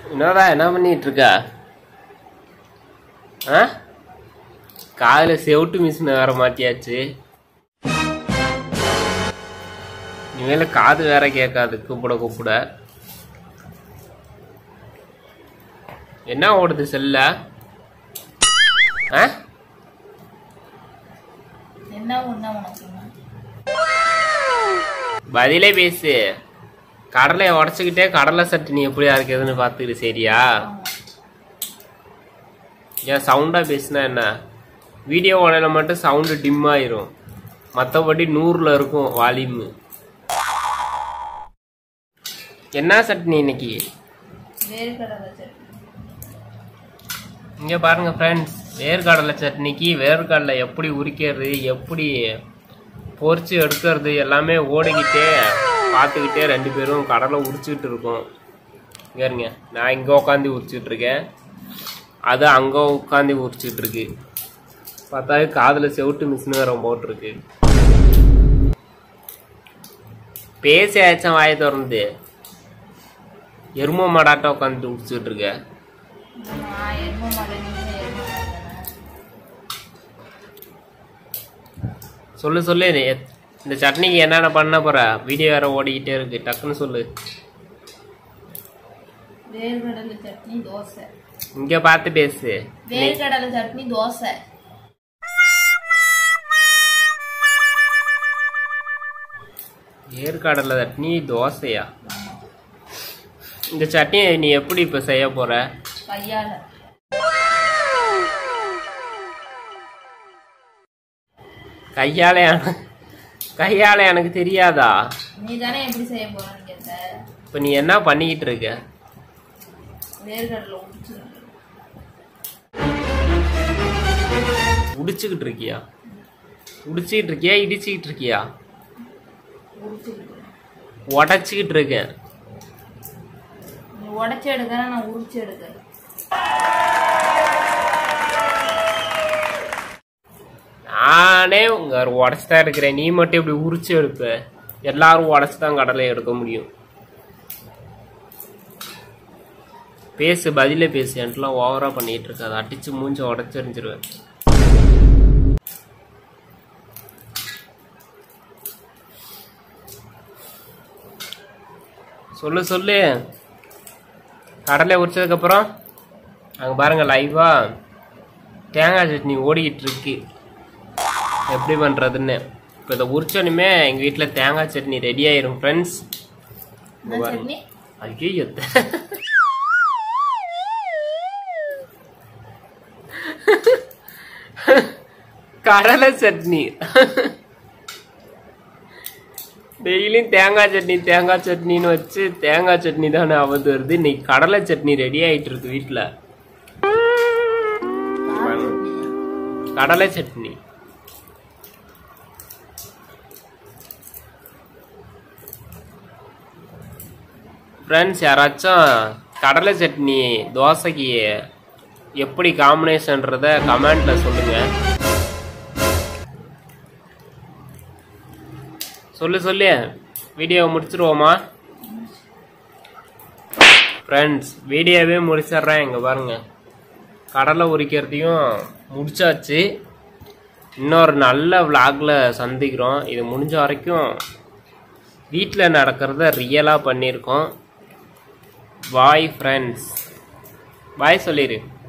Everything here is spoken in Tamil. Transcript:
என்னடா என்ன பண்ணிட்டு இருக்க ஆ காதுல செவுட்டு மிஷின் வேற மாட்டியாச்சு இனிமேல காது வேற கேட்காது கூப்பிட கூப்பிட என்ன ஓடுது செல்ல ஆ என்ன ஒண்ணா உனக்கு பதிலே பேசு கடலையை உடச்சிக்கிட்டே கடலை சட்னி எப்படியா இருக்குதுன்னு பார்த்துக்கிட்டு சரியா ஏன் சவுண்டாக பேசுனா என்ன வீடியோ உடையில மட்டும் சவுண்டு டிம் ஆயிரும் மற்றபடி நூறில் இருக்கும் வால்யூமு என்ன சட்னி இன்னைக்கு வேர்க்கடலை சட்னி இங்கே பாருங்க ஃப்ரெண்ட்ஸ் வேர்க்கடலை சட்னிக்கு வேர்க்கடலை எப்படி உரிக்கிறது எப்படி பொரிச்சு எடுக்கிறது எல்லாமே ஓடிக்கிட்டே பார்த்துக்கிட்டே ரெண்டு பேரும் கடலை உரிச்சுக்கிட்டு இருக்கோம் இங்க இருங்க நான் இங்கே உட்காந்து உரிச்சிட்டு இருக்கேன் அது அங்கே உட்காந்து உரிச்சிட்டு இருக்கு பார்த்தா காதில் செவுட்டு மிஷின் வேற போட்டிருக்கு பேசியாச்சும் வாயை திறந்து எரும மாடாட்டம் உட்காந்து உரிச்சிட்டு இருக்க நான் எரும மாடு நீங்க எரும மாடு தானே சொல்லு சொல்லு நீ இந்த சட்னிக்கு என்னென்ன பண்ண போற வீடியோ வேற ஓடிக்கிட்டே இருக்கு டக்குன்னு சொல்லு வேர்க்கடலை சட்னி தோசை இங்க பார்த்து பேசு வேர்க்கடலை சட்னி தோசை ஏற்காடல சட்னி தோசையா இந்த சட்னியை நீ எப்படி இப்ப செய்ய போற கையால கையால எனக்கு- கையால எனக்கு தெரியாதா நீ தானே எப்படி செய்ய போறன்னு கேட்ட இப்ப நீ என்ன பண்ணிக்கிட்டு இருக்க வேர்க்கடலை உடிச்சு உடிச்சுக்கிட்டு இருக்கியா உடிச்சுக்கிட்டு இருக்கியா இடிச்சுக்கிட்டு இருக்கியா உரிச்சுக்கிட்டு உடச்சிக்கிட்டு இருக்கேன் நீ உடச்சி எடுக்கிற நான் உரிச்சு எடுக்கிறேன் நானே உங்க உடச்சு தான் இருக்கிறேன் நீ மட்டும் இப்படி உரிச்சு எடுப்ப எல்லாரும் உடச்சு தான் கடலை எடுக்க முடியும் பேசு பதிலே பேசு என்கிட்டலாம் ஓவரா பண்ணிட்டு இருக்காது அடிச்சு மூஞ்ச உடச்செறிஞ்சிருவேன் சொல்லு சொல்லு கடலை உரிச்சதுக்கு அப்புறம் அங்க பாருங்க லைவா தேங்காய் சட்னி ஓடிக்கிட்டு இருக்கு எப்படி பண்ணுறதுன்னு இப்போ இதை உரிச்சோனுமே எங்கள் வீட்டில் தேங்காய் சட்னி ரெடி ஆயிரும் ஃப்ரெண்ட்ஸ் என்ன சட்னி ஐயோ கடலை சட்னி டெய்லியும் தேங்காய் சட்னி தேங்காய் சட்னின்னு வச்சு தேங்காய் சட்னி தானே ஆபத்து வருது இன்னைக்கு கடலை சட்னி ரெடி ஆயிட்டு இருக்கு வீட்டில் கார சட்னியா? கடலை சட்னி ஃப்ரெண்ட்ஸ் யாராச்சும் கடலை சட்னி தோசைக்கு எப்படி காம்பினேஷன்றத கமெண்ட்ல சொல்லுங்க சொல்லு சொல்லு வீடியோ முடிச்சிருவோமா ஃப்ரெண்ட்ஸ் வீடியோவே முடிச்சிடுறேன் இங்க பாருங்க கடலை உரிக்கிறதையும் முடிச்சாச்சு இன்னொரு நல்ல விளாக்ல சந்திக்கிறோம் இது முடிஞ்ச வரைக்கும் வீட்டில் நடக்கிறத ரியலாக பண்ணியிருக்கோம் பாய் ஃப்ரெண்ட்ஸ் பாய் சொல்லிடு